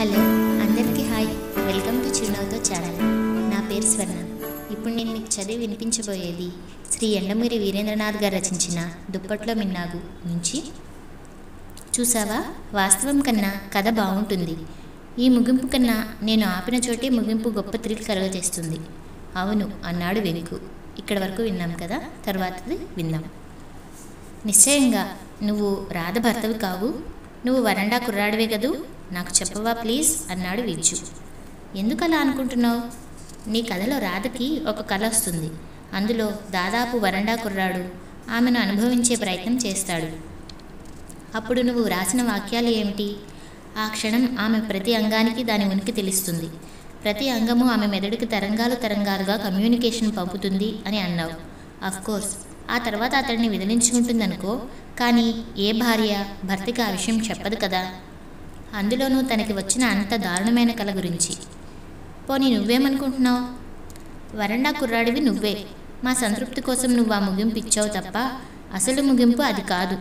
hello అందరికీ hi welcome to చిరునవ్వుతో channel నా పేరు స్వర్ణ ఇప్పుడు నేను మీకు చదివి వినిపించబోయేది శ్రీ ఎండమూరి వీరేంద్రనాథ్ గారు రచించిన దుప్పట్లో మిన్నాగు నుంచి చూసావా వాస్తవం కన్నా కథ బాగుంటుంది ఈ ముగింపు కన్నా నేను ఆపిన చోటే ముగింపు గొప్ప థ్రిల్ కలుగజేస్తుంది అవును అన్నాడు వెనుకు ఇక్కడ వరకు విన్నాం కదా తర్వాతది విందాం నిశ్చయంగా నువ్వు రాధ భర్తవి కావు నువ్వు వరండా కుర్రాడివే కదూ నాకు చెప్పవా ప్లీజ్ అన్నాడు విజ్జు ఎందుకు అలా అనుకుంటున్నావు నీ కథలో రాధకి ఒక కళ వస్తుంది అందులో దాదాపు వరండా కుర్రాడు ఆమెను అనుభవించే ప్రయత్నం చేస్తాడు అప్పుడు నువ్వు రాసిన వాక్యాలు ఏమిటి ఆ క్షణం ఆమె ప్రతి అంగానికి దాని ఉనికి తెలుస్తుంది ప్రతి అంగము ఆమె మెదడుకి తరంగాలు తరంగాలుగా కమ్యూనికేషన్ పంపుతుంది అని అన్నావు కోర్స్ ఆ తర్వాత అతడిని విదిలించుకుంటుందనుకో కానీ ఏ భార్య భర్తకి ఆ విషయం చెప్పదు కదా అందులోనూ తనకి వచ్చిన అంత దారుణమైన కల గురించి పోనీ నువ్వేమనుకుంటున్నావు వరండా కుర్రాడివి నువ్వే మా సంతృప్తి కోసం నువ్వు ఆ ముగింపు ఇచ్చావు తప్ప అసలు ముగింపు అది కాదు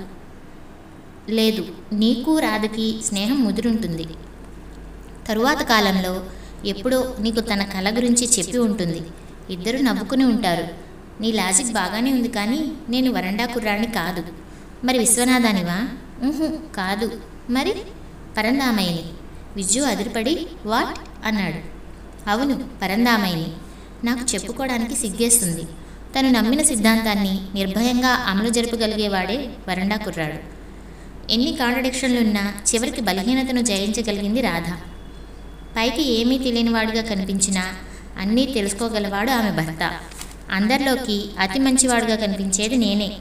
లేదు నీకు రాధకి స్నేహం ముదురుంటుంది తరువాత కాలంలో ఎప్పుడో నీకు తన కళ గురించి చెప్పి ఉంటుంది ఇద్దరు నవ్వుకుని ఉంటారు నీ లాజిక్ బాగానే ఉంది కానీ నేను వరండా కుర్రాడిని కాదు మరి విశ్వనాథానివా ఊహు కాదు మరి పరందామయ్యని విజ్జు అదిరిపడి వాట్ అన్నాడు అవును పరందామయ్యని నాకు చెప్పుకోవడానికి సిగ్గేస్తుంది తను నమ్మిన సిద్ధాంతాన్ని నిర్భయంగా అమలు జరపగలిగేవాడే వరండా కుర్రాడు ఎన్ని కాంట్రడిక్షన్లున్నా చివరికి బలహీనతను జయించగలిగింది రాధ పైకి ఏమీ తెలియనివాడుగా కనిపించినా అన్నీ తెలుసుకోగలవాడు ఆమె భర్త అందరిలోకి అతి మంచివాడుగా కనిపించేది నేనే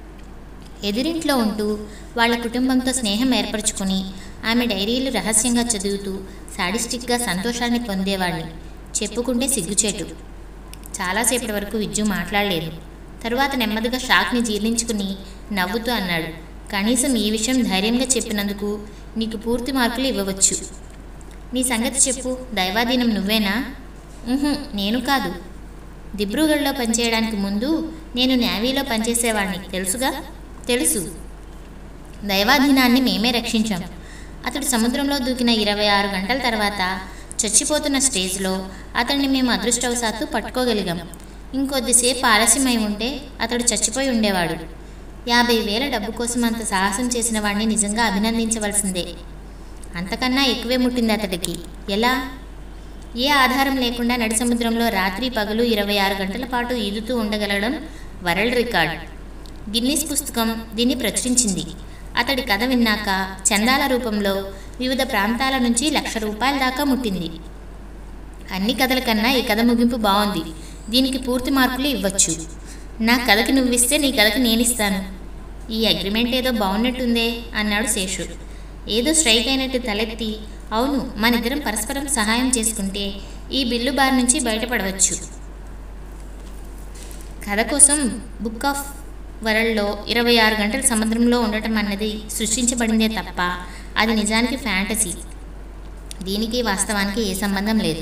ఎదిరింట్లో ఉంటూ వాళ్ళ కుటుంబంతో స్నేహం ఏర్పరచుకుని ఆమె డైరీలు రహస్యంగా చదువుతూ సాడిస్టిక్గా సంతోషాన్ని పొందేవాడిని చెప్పుకుంటే సిగ్గుచేటు చాలాసేపటి వరకు విజ్జు మాట్లాడలేదు తరువాత నెమ్మదిగా షాక్ని జీర్ణించుకుని నవ్వుతూ అన్నాడు కనీసం ఈ విషయం ధైర్యంగా చెప్పినందుకు నీకు పూర్తి మార్కులు ఇవ్వవచ్చు నీ సంగతి చెప్పు దైవాధీనం నువ్వేనా ఊహు నేను కాదు దిబ్రూగఢ్లో పనిచేయడానికి ముందు నేను నేవీలో పనిచేసేవాడిని తెలుసుగా తెలుసు దైవాధీనాన్ని మేమే రక్షించాం అతడు సముద్రంలో దూకిన ఇరవై ఆరు గంటల తర్వాత చచ్చిపోతున్న స్టేజ్లో అతన్ని మేము అదృష్టవశాత్తు పట్టుకోగలిగాం ఇంకొద్దిసేపు ఆలస్యమై ఉంటే అతడు చచ్చిపోయి ఉండేవాడు యాభై వేల డబ్బు కోసం అంత సాహసం చేసిన వాడిని నిజంగా అభినందించవలసిందే అంతకన్నా ఎక్కువే ముట్టింది అతడికి ఎలా ఏ ఆధారం లేకుండా నడి సముద్రంలో రాత్రి పగలు ఇరవై ఆరు గంటల పాటు ఈదుతూ ఉండగలగడం వరల్డ్ రికార్డ్ గిన్నీస్ పుస్తకం దీన్ని ప్రచురించింది అతడి కథ విన్నాక చందాల రూపంలో వివిధ ప్రాంతాల నుంచి లక్ష రూపాయల దాకా ముట్టింది అన్ని కథల కన్నా ఈ కథ ముగింపు బాగుంది దీనికి పూర్తి మార్కులు ఇవ్వచ్చు నా కథకి నువ్విస్తే నీ కథకి నేనిస్తాను ఈ అగ్రిమెంట్ ఏదో బాగున్నట్టుందే అన్నాడు శేషు ఏదో స్ట్రైక్ అయినట్టు తలెత్తి అవును మనిద్దరం పరస్పరం సహాయం చేసుకుంటే ఈ బిల్లు బార్ నుంచి బయటపడవచ్చు కథ కోసం బుక్ ఆఫ్ వరల్డ్లో ఇరవై ఆరు గంటల సముద్రంలో ఉండటం అన్నది సృష్టించబడిందే తప్ప అది నిజానికి ఫ్యాంటసీ దీనికి వాస్తవానికి ఏ సంబంధం లేదు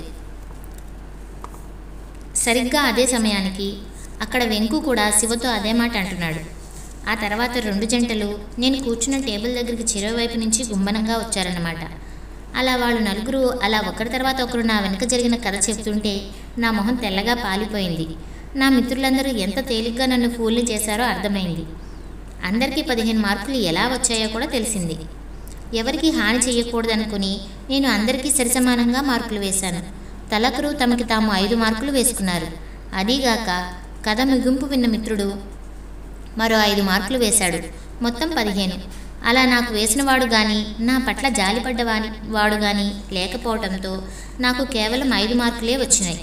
సరిగ్గా అదే సమయానికి అక్కడ వెంకు కూడా శివతో అదే మాట అంటున్నాడు ఆ తర్వాత రెండు జంటలు నేను కూర్చున్న టేబుల్ దగ్గరికి చెరువువైపు నుంచి గుమ్మనంగా వచ్చారన్నమాట అలా వాళ్ళు నలుగురు అలా ఒకరి తర్వాత ఒకరు నా వెనుక జరిగిన కథ చెప్తుంటే నా మొహం తెల్లగా పాలిపోయింది నా మిత్రులందరూ ఎంత తేలిగ్గా నన్ను ఫూల్ని చేశారో అర్థమైంది అందరికీ పదిహేను మార్కులు ఎలా వచ్చాయో కూడా తెలిసింది ఎవరికి హాని చేయకూడదనుకుని నేను అందరికీ సరిసమానంగా మార్కులు వేశాను తలకరు తమకి తాము ఐదు మార్కులు వేసుకున్నారు అదీగాక కథ ముగింపు విన్న మిత్రుడు మరో ఐదు మార్కులు వేశాడు మొత్తం పదిహేను అలా నాకు వేసినవాడు కానీ నా పట్ల జాలిపడ్డవాని వాడు కానీ లేకపోవడంతో నాకు కేవలం ఐదు మార్కులే వచ్చినాయి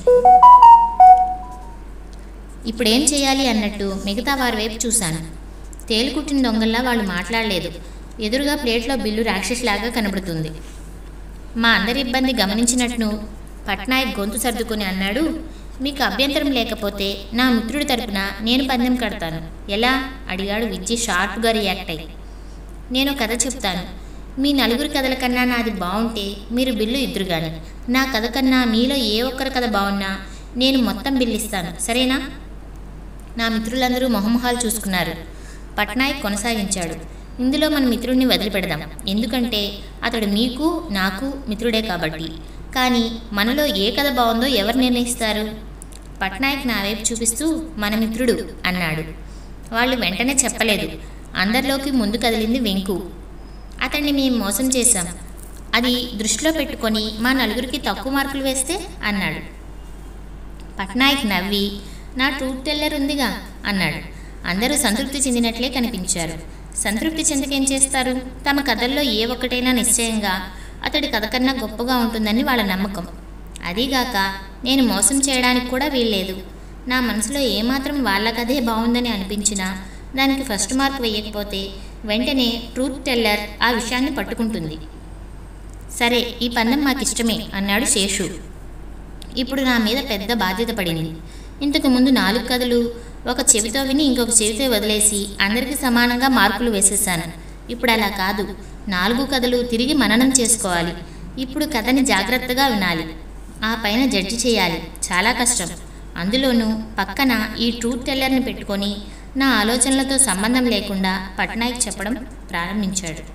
ఇప్పుడేం చేయాలి అన్నట్టు మిగతా వారి వైపు చూశాను తేలుకుట్టిన దొంగల్లా వాళ్ళు మాట్లాడలేదు ఎదురుగా ప్లేట్లో బిల్లు రాక్షసిలాగా కనబడుతుంది మా అందరి ఇబ్బంది గమనించినట్టు పట్నాయక్ గొంతు సర్దుకొని అన్నాడు మీకు అభ్యంతరం లేకపోతే నా మిత్రుడి తరపున నేను పందెం కడతాను ఎలా అడిగాడు విజ్జి షార్ప్గా రియాక్ట్ అయ్యి నేను కథ చెప్తాను మీ నలుగురి కథల కన్నా నాది బాగుంటే మీరు బిల్లు ఇద్దరు కానీ నా కథ కన్నా మీలో ఏ ఒక్కరి కథ బాగున్నా నేను మొత్తం బిల్లు ఇస్తాను సరేనా నా మిత్రులందరూ మొహమొహాలు చూసుకున్నారు పట్నాయక్ కొనసాగించాడు ఇందులో మన మిత్రుడిని వదిలిపెడదాం ఎందుకంటే అతడు మీకు నాకు మిత్రుడే కాబట్టి కానీ మనలో ఏ కథ బాగుందో ఎవరు నిర్ణయిస్తారు పట్నాయక్ నా వైపు చూపిస్తూ మన మిత్రుడు అన్నాడు వాళ్ళు వెంటనే చెప్పలేదు అందరిలోకి ముందు కదిలింది వెంకు అతన్ని మేము మోసం చేశాం అది దృష్టిలో పెట్టుకొని మా నలుగురికి తక్కువ మార్కులు వేస్తే అన్నాడు పట్నాయక్ నవ్వి నా ట్రూత్ టెల్లర్ ఉందిగా అన్నాడు అందరూ సంతృప్తి చెందినట్లే కనిపించారు సంతృప్తి చెందకేం చేస్తారు తమ కథల్లో ఏ ఒక్కటైనా నిశ్చయంగా అతడి కథ కన్నా గొప్పగా ఉంటుందని వాళ్ళ నమ్మకం అదీగాక నేను మోసం చేయడానికి కూడా వీల్లేదు నా మనసులో ఏమాత్రం వాళ్ళ కథే బాగుందని అనిపించినా దానికి ఫస్ట్ మార్క్ వేయకపోతే వెంటనే ట్రూత్ టెల్లర్ ఆ విషయాన్ని పట్టుకుంటుంది సరే ఈ పందెం మాకిష్టమే అన్నాడు శేషు ఇప్పుడు నా మీద పెద్ద బాధ్యత పడింది ఇంతకు ముందు నాలుగు కథలు ఒక చెవితో విని ఇంకొక చెవితో వదిలేసి అందరికీ సమానంగా మార్కులు వేసేసాను ఇప్పుడు అలా కాదు నాలుగు కథలు తిరిగి మననం చేసుకోవాలి ఇప్పుడు కథని జాగ్రత్తగా వినాలి ఆ పైన జడ్జి చేయాలి చాలా కష్టం అందులోనూ పక్కన ఈ ట్రూత్ టెల్లర్ని పెట్టుకొని నా ఆలోచనలతో సంబంధం లేకుండా పట్నాయక్ చెప్పడం ప్రారంభించాడు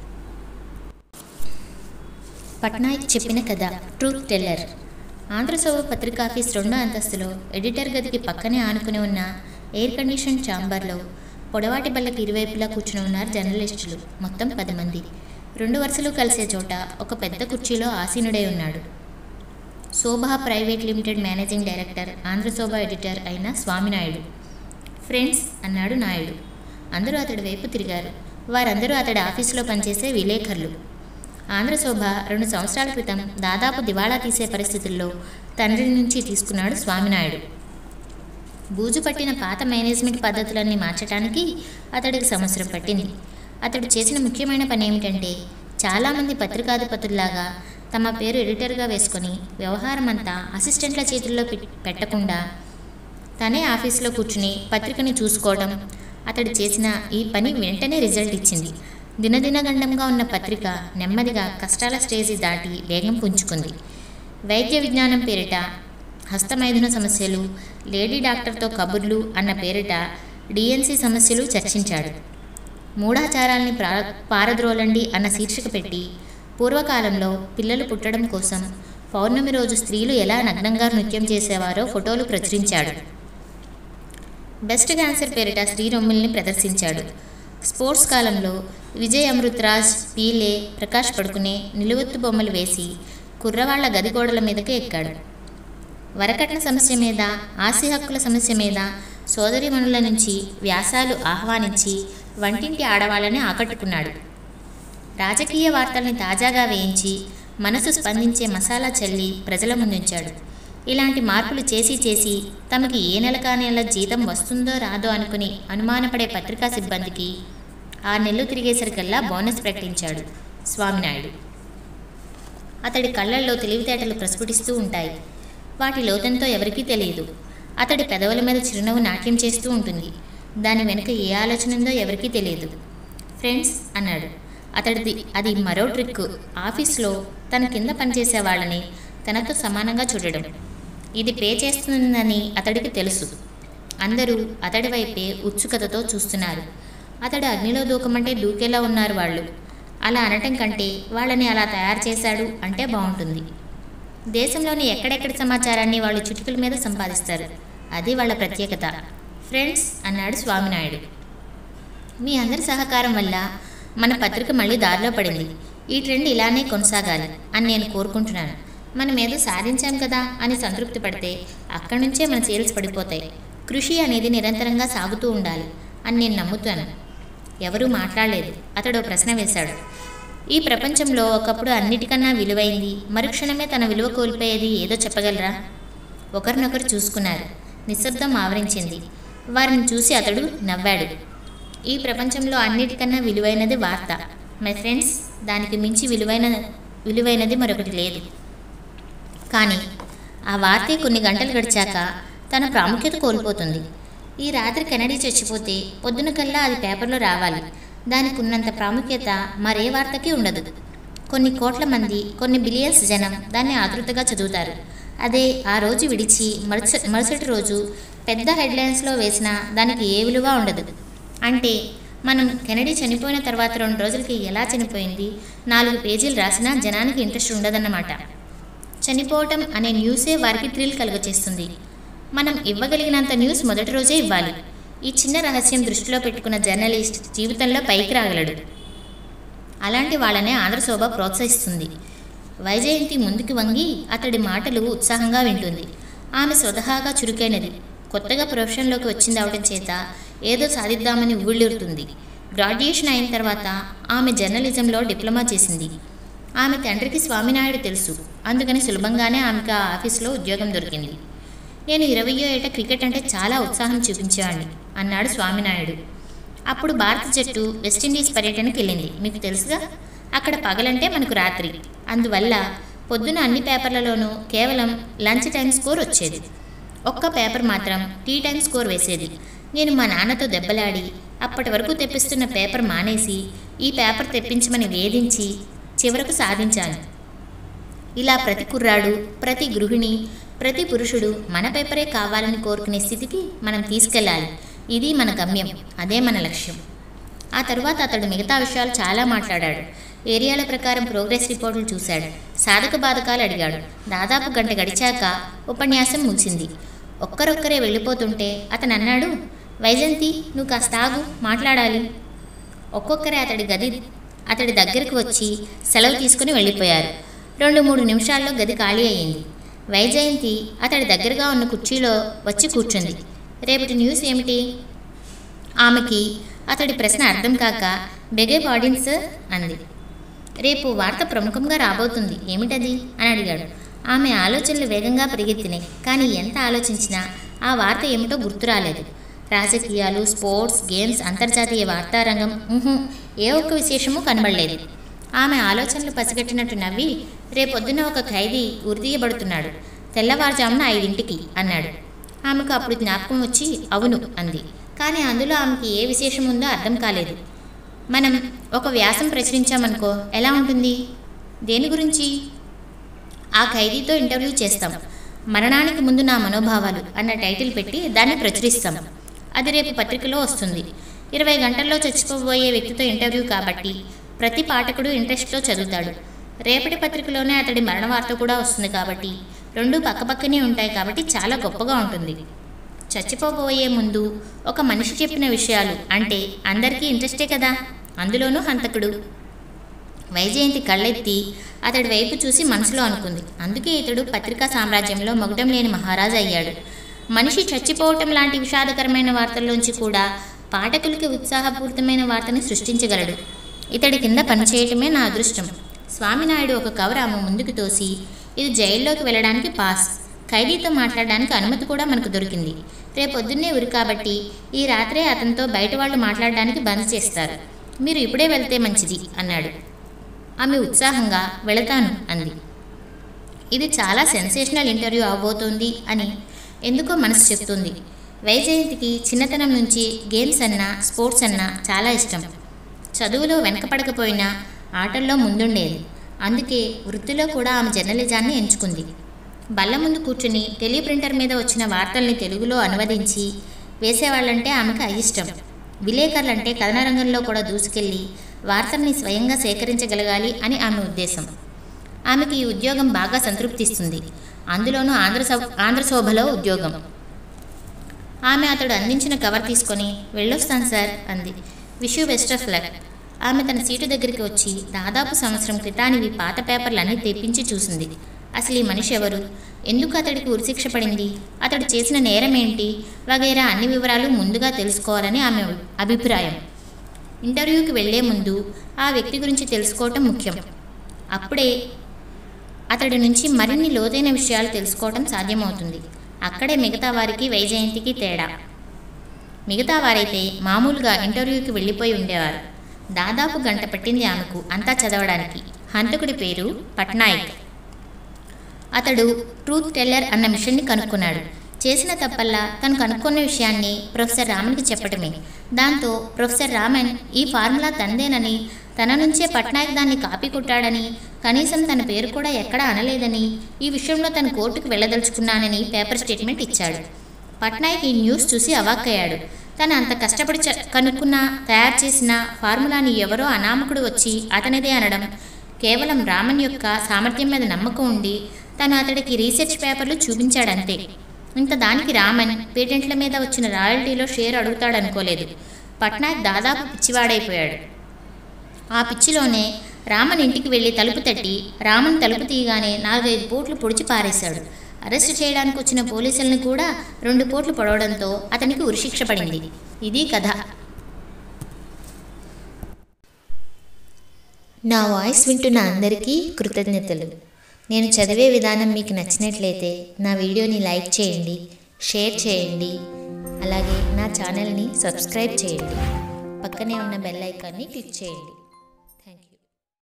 పట్నాయక్ చెప్పిన కథ ట్రూత్ టెల్లర్ ఆంధ్రసభ పత్రికాఫీస్ రెండో అంతస్తులో ఎడిటర్ గదికి పక్కనే ఆనుకుని ఉన్న ఎయిర్ కండిషన్ ఛాంబర్లో పొడవాటి బల్లకి ఇరువైపులా కూర్చుని ఉన్నారు జర్నలిస్టులు మొత్తం పది మంది రెండు వరుసలు కలిసే చోట ఒక పెద్ద కుర్చీలో ఆసీనుడై ఉన్నాడు Shobha private limited managing director Andhrashobha editor అయిన స్వామినాయుడు ఫ్రెండ్స్ అన్నాడు నాయుడు అందరూ అతడి వైపు తిరిగారు వారందరూ అతడి ఆఫీసులో పనిచేసే విలేకరులు ఆంధ్రశోభ రెండు సంవత్సరాల క్రితం దాదాపు దివాళా తీసే పరిస్థితుల్లో తండ్రి నుంచి తీసుకున్నాడు స్వామినాయుడు బూజు పట్టిన పాత మేనేజ్మెంట్ పద్ధతులన్నీ మార్చడానికి అతడికి సంవత్సరం పట్టింది అతడు చేసిన ముఖ్యమైన పని ఏమిటంటే చాలామంది పత్రికాధిపతుల్లాగా తమ పేరు ఎడిటర్గా వేసుకొని వ్యవహారం అంతా అసిస్టెంట్ల చేతుల్లో పెట్- పెట్టకుండా తనే ఆఫీసులో కూర్చుని పత్రికని చూసుకోవడం అతడు చేసిన ఈ పని వెంటనే రిజల్ట్ ఇచ్చింది దినదినగండంగా ఉన్న పత్రిక నెమ్మదిగా కష్టాల స్టేజి దాటి వేగం పుంజుకుంది వైద్య విజ్ఞానం పేరిట హస్తమైథున సమస్యలు లేడీ డాక్టర్తో కబుర్లు అన్న పేరిట డిఎన్సి సమస్యలు చర్చించాడు మూఢాచారాల్ని ప్రా పారద్రోలండి అన్న శీర్షిక పెట్టి పూర్వకాలంలో పిల్లలు పుట్టడం కోసం పౌర్ణమి రోజు స్త్రీలు ఎలా నగ్నంగా నృత్యం చేసేవారో ఫోటోలు ప్రచురించాడు బెస్ట్ క్యాన్సర్ పేరిట శ్రీరొమ్ముల్ని ప్రదర్శించాడు స్పోర్ట్స్ కాలంలో విజయ్ అమృతరాజ్ పీలే ప్రకాష్ పడుకునే నిలువెత్తు బొమ్మలు వేసి కుర్రవాళ్ల గది గోడల మీదకి ఎక్కాడు వరకట్న సమస్య మీద ఆస్తి హక్కుల సమస్య మీద సోదరిమణుల నుంచి వ్యాసాలు ఆహ్వానించి వంటింటి ఆడవాళ్ళని ఆకట్టుకున్నాడు రాజకీయ వార్తల్ని తాజాగా వేయించి మనసు స్పందించే మసాలా చల్లి ప్రజల ముందుంచాడు ఇలాంటి మార్పులు చేసి చేసి తమకి ఏ నెల కాని నెల జీతం వస్తుందో రాదో అనుకుని అనుమానపడే పత్రికా సిబ్బందికి ఆ నెలలు తిరిగేసరికల్లా బోనస్ ప్రకటించాడు స్వామినాయుడు అతడి కళ్ళల్లో తెలివితేటలు ప్రస్ఫుటిస్తూ ఉంటాయి వాటి లోతంతో ఎవరికీ తెలియదు అతడి పెదవుల మీద చిరునవ్వు నాట్యం చేస్తూ ఉంటుంది దాని వెనుక ఏ ఆలోచన ఉందో ఎవరికీ తెలియదు ఫ్రెండ్స్ అన్నాడు అతడిది అది మరో ట్రిక్ ఆఫీస్లో తన కింద పనిచేసే వాళ్ళని తనతో సమానంగా చూడడం ఇది పే చేస్తుందని అతడికి తెలుసు అందరూ అతడి వైపే ఉత్సుకతతో చూస్తున్నారు అతడు అగ్నిలో దూకమంటే దూకేలా ఉన్నారు వాళ్ళు అలా అనటం కంటే వాళ్ళని అలా తయారు చేశాడు అంటే బాగుంటుంది దేశంలోని ఎక్కడెక్కడి సమాచారాన్ని వాళ్ళు చిటికల మీద సంపాదిస్తారు అది వాళ్ళ ప్రత్యేకత ఫ్రెండ్స్ అన్నాడు స్వామినాయుడు మీ అందరి సహకారం వల్ల మన పత్రిక మళ్ళీ దారిలో పడింది ఈ ట్రెండ్ ఇలానే కొనసాగాలి అని నేను కోరుకుంటున్నాను మనం ఏదో సాధించాం కదా అని సంతృప్తి పడితే అక్కడి నుంచే మన సేల్స్ పడిపోతాయి కృషి అనేది నిరంతరంగా సాగుతూ ఉండాలి అని నేను నమ్ముతాను ఎవరూ మాట్లాడలేదు అతడు ఓ ప్రశ్న వేశాడు ఈ ప్రపంచంలో ఒకప్పుడు అన్నిటికన్నా విలువైంది మరుక్షణమే తన విలువ కోల్పోయేది ఏదో చెప్పగలరా ఒకరినొకరు చూసుకున్నారు నిశ్శబ్దం ఆవరించింది వారిని చూసి అతడు నవ్వాడు ఈ ప్రపంచంలో అన్నిటికన్నా విలువైనది వార్త మై ఫ్రెండ్స్ దానికి మించి విలువైన విలువైనది మరొకటి లేదు కానీ ఆ వార్తే కొన్ని గంటలు గడిచాక తన ప్రాముఖ్యత కోల్పోతుంది ఈ రాత్రి కెనడీ చచ్చిపోతే పొద్దున కల్లా అది పేపర్లో రావాలి దానికి ఉన్నంత ప్రాముఖ్యత మరే వార్తకి ఉండదు కొన్ని కోట్ల మంది కొన్ని బిలియన్స్ జనం దాన్ని ఆతృతగా చదువుతారు అదే ఆ రోజు విడిచి మరుస మరుసటి రోజు పెద్ద హెడ్లైన్స్లో వేసిన దానికి ఏ విలువ ఉండదు అంటే మనం కెనడీ చనిపోయిన తర్వాత రెండు రోజులకి ఎలా చనిపోయింది నాలుగు పేజీలు రాసినా జనానికి ఇంట్రెస్ట్ ఉండదన్నమాట చనిపోవటం అనే న్యూసే వారికి థ్రిల్ కలుగచేస్తుంది మనం ఇవ్వగలిగినంత న్యూస్ మొదటి రోజే ఇవ్వాలి ఈ చిన్న రహస్యం దృష్టిలో పెట్టుకున్న జర్నలిస్ట్ జీవితంలో పైకి రాగలడు అలాంటి వాళ్ళనే ఆంధ్రశోభ ప్రోత్సహిస్తుంది వైజయంతి ముందుకు వంగి అతడి మాటలు ఉత్సాహంగా వింటుంది ఆమె స్వతహాగా చురుకైనది కొత్తగా ప్రొఫెషన్లోకి వచ్చింది అవడం చేత ఏదో సాధిద్దామని ఊళ్ళూరుతుంది గ్రాడ్యుయేషన్ అయిన తర్వాత ఆమె జర్నలిజంలో డిప్లొమా చేసింది ఆమె తండ్రికి స్వామినాయుడు తెలుసు అందుకని సులభంగానే ఆమెకు ఆ ఆఫీసులో ఉద్యోగం దొరికింది నేను ఇరవయో ఏట క్రికెట్ అంటే చాలా ఉత్సాహం చూపించేవాడిని అన్నాడు స్వామినాయుడు అప్పుడు భారత జట్టు వెస్టిండీస్ పర్యటనకి వెళ్ళింది మీకు తెలుసుగా అక్కడ పగలంటే మనకు రాత్రి అందువల్ల పొద్దున అన్ని పేపర్లలోనూ కేవలం లంచ్ టైం స్కోర్ వచ్చేది ఒక్క పేపర్ మాత్రం టీ టైం స్కోర్ వేసేది నేను మా నాన్నతో దెబ్బలాడి అప్పటి వరకు తెప్పిస్తున్న పేపర్ మానేసి ఈ పేపర్ తెప్పించమని వేధించి చివరకు సాధించాను ఇలా ప్రతి కుర్రాడు ప్రతి గృహిణి ప్రతి పురుషుడు మన పేపరే కావాలని కోరుకునే స్థితికి మనం తీసుకెళ్ళాలి ఇది మన గమ్యం అదే మన లక్ష్యం ఆ తరువాత అతడు మిగతా విషయాలు చాలా మాట్లాడాడు ఏరియాల ప్రకారం ప్రోగ్రెస్ రిపోర్టులు చూశాడు సాధక బాధకాలు అడిగాడు దాదాపు గంట గడిచాక ఉపన్యాసం ముగిసింది ఒక్కరొక్కరే వెళ్ళిపోతుంటే అతను అన్నాడు వైజంతి నువ్వు కాస్త ఆగు మాట్లాడాలి ఒక్కొక్కరే అతడి గది అతడి దగ్గరకు వచ్చి సెలవు తీసుకుని వెళ్ళిపోయారు రెండు మూడు నిమిషాల్లో గది ఖాళీ అయ్యింది వైజయంతి అతడి దగ్గరగా ఉన్న కుర్చీలో వచ్చి కూర్చుంది రేపటి న్యూస్ ఏమిటి ఆమెకి అతడి ప్రశ్న అర్థం కాక బెగే పాడిన్ సార్ అంది రేపు వార్త ప్రముఖంగా రాబోతుంది ఏమిటది అని అడిగాడు ఆమె ఆలోచనలు వేగంగా పరిగెత్తినాయి కానీ ఎంత ఆలోచించినా ఆ వార్త ఏమిటో గుర్తు రాలేదు రాజకీయాలు స్పోర్ట్స్ గేమ్స్ అంతర్జాతీయ వార్తారంగం ఉహుం, ఏ ఒక్క విశేషమూ కనబడలేదు ఆమె ఆలోచనలు పసిగట్టినట్టు నవ్వి రేపొద్దున ఒక ఖైదీ ఉరిదీయబడుతున్నాడు తెల్లవారుజామున ఐదింటికి అన్నాడు ఆమెకు అప్పుడు జ్ఞాపకం వచ్చి అవును అంది కానీ అందులో ఆమెకి ఏ విశేషం ఉందో అర్థం కాలేదు మనం ఒక వ్యాసం ప్రచురించామనుకో ఎలా ఉంటుంది దేని గురించి ఆ ఖైదీతో ఇంటర్వ్యూ చేస్తాం మరణానికి ముందు నా మనోభావాలు అన్న టైటిల్ పెట్టి దాన్ని ప్రచురిస్తాం అది రేపు పత్రికలో వస్తుంది ఇరవై గంటల్లో చచ్చిపోబోయే వ్యక్తితో ఇంటర్వ్యూ కాబట్టి ప్రతి పాఠకుడు ఇంట్రెస్ట్తో చదువుతాడు రేపటి పత్రికలోనే అతడి మరణ వార్త కూడా వస్తుంది కాబట్టి రెండు పక్కపక్కనే ఉంటాయి కాబట్టి చాలా గొప్పగా ఉంటుంది చచ్చిపోబోయే ముందు ఒక మనిషి చెప్పిన విషయాలు అంటే అందరికీ ఇంట్రెస్టే కదా అందులోనూ హంతకుడు వైజయంతి కళ్ళెత్తి అతడి వైపు చూసి మనసులో అనుకుంది అందుకే ఇతడు పత్రికా సామ్రాజ్యంలో మగుటం లేని మహారాజు అయ్యాడు మనిషి చచ్చిపోవటం లాంటి విషాదకరమైన వార్తల్లోంచి కూడా పాఠకులకి ఉత్సాహపూరితమైన వార్తని సృష్టించగలడు ఇతడి కింద పనిచేయటమే నా అదృష్టం స్వామినాయుడు ఒక కవర్ ఆమె ముందుకు తోసి ఇది జైల్లోకి వెళ్ళడానికి పాస్ ఖైదీతో మాట్లాడడానికి అనుమతి కూడా మనకు దొరికింది రేపొద్దున్నే ఉరి కాబట్టి ఈ రాత్రే అతనితో బయట వాళ్ళు మాట్లాడడానికి బంద్ చేస్తారు మీరు ఇప్పుడే వెళ్తే మంచిది అన్నాడు ఆమె ఉత్సాహంగా వెళతాను అంది ఇది చాలా సెన్సేషనల్ ఇంటర్వ్యూ అవబోతోంది అని ఎందుకో మనసు చెప్తుంది వైజయంతికి చిన్నతనం నుంచి గేమ్స్ అన్నా స్పోర్ట్స్ అన్నా చాలా ఇష్టం చదువులో వెనకపడకపోయినా ఆటల్లో ముందుండేది అందుకే వృత్తిలో కూడా ఆమె జర్నలిజాన్ని ఎంచుకుంది బల్ల ముందు కూర్చుని టెలిప్రింటర్ మీద వచ్చిన వార్తల్ని తెలుగులో అనువదించి వేసేవాళ్ళంటే ఆమెకు అయిష్టం విలేకరులంటే కథనరంగంలో కూడా దూసుకెళ్ళి వార్తల్ని స్వయంగా సేకరించగలగాలి అని ఆమె ఉద్దేశం ఆమెకి ఈ ఉద్యోగం బాగా సంతృప్తిస్తుంది అందులోనూ ఆంధ్ర సభ- ఆంధ్రశోభలో ఉద్యోగం ఆమె అతడు అందించిన కవర్ తీసుకొని వెళ్ళొస్తాను సార్ అంది wish you best of luck ఆమె తన సీటు దగ్గరికి వచ్చి దాదాపు సంవత్సరం క్రితానివి పాత పేపర్లన్నీ తెప్పించి చూసింది అసలు ఈ మనిషి ఎవరు ఎందుకు అతడికి ఉరిశిక్ష పడింది అతడు చేసిన నేరం ఏంటి వగైరా అన్ని వివరాలు ముందుగా తెలుసుకోవాలని ఆమె అభిప్రాయం ఇంటర్వ్యూకి వెళ్లే ముందు ఆ వ్యక్తి గురించి తెలుసుకోవటం ముఖ్యం అప్పుడే అతడి నుంచి మరిన్ని లోతైన విషయాలు తెలుసుకోవటం సాధ్యమవుతుంది అక్కడే మిగతా వారికి వైజయంతికి తేడా మిగతా వారైతే మామూలుగా ఇంటర్వ్యూకి వెళ్ళిపోయి ఉండేవారు దాదాపు గంట పట్టింది ఆమెకు అంతా చదవడానికి హంతకుడి పేరు పట్నాయక్ అతడు ట్రూత్ టెల్లర్ అన్న మిషన్ని కనుక్కున్నాడు చేసిన తప్పల్లా తను కనుక్కున్న విషయాన్ని ప్రొఫెసర్ రామన్కి చెప్పటమే దాంతో ప్రొఫెసర్ రామన్ ఈ ఫార్ములా తనదేనని తన నుంచే పట్నాయక్ దాన్ని కాపీ కొట్టాడని కనీసం తన పేరు కూడా ఎక్కడా అనలేదని ఈ విషయంలో తను కోర్టుకు వెళ్ళదలుచుకున్నానని పేపర్ స్టేట్మెంట్ ఇచ్చాడు పట్నాయక్ ఈ న్యూస్ చూసి అవాక్కయ్యాడు తను అంత కష్టపడి చ- కనుక్కున్న తయారు చేసిన ఫార్ములాని ఎవరో అనామకుడు వచ్చి అతనిదే అనడం కేవలం రామన్ యొక్క సామర్థ్యం మీద నమ్మకం ఉండి తను అతడికి రీసెర్చ్ పేపర్లు చూపించాడంతే ఇంత దానికి రామన్ పేటెంట్ల మీద వచ్చిన రాయల్టీలో షేర్ అడుగుతాడనుకోలేదు పట్నాయక్ దాదాపు పిచ్చివాడైపోయాడు ఆ పిచ్చిలోనే రామన్ ఇంటికి వెళ్ళి తలుపు తట్టి రామన్ తలుపు తీయగానే నాలుగైదు పోట్లు పొడిచి పారేశాడు అరెస్టు చేయడానికి వచ్చిన పోలీసులను కూడా రెండు పోట్లు పొడవడంతో అతనికి ఉరిశిక్ష పడింది ఇది కథ నా వాయిస్ వింటున్న అందరికీ కృతజ్ఞతలు నేను చదివే విధానం మీకు నచ్చినట్లయితే నా వీడియోని లైక్ చేయండి షేర్ చేయండి అలాగే నా ఛానల్ని సబ్స్క్రైబ్ చేయండి పక్కనే ఉన్న బెల్ ఐకాన్ని క్లిక్ చేయండి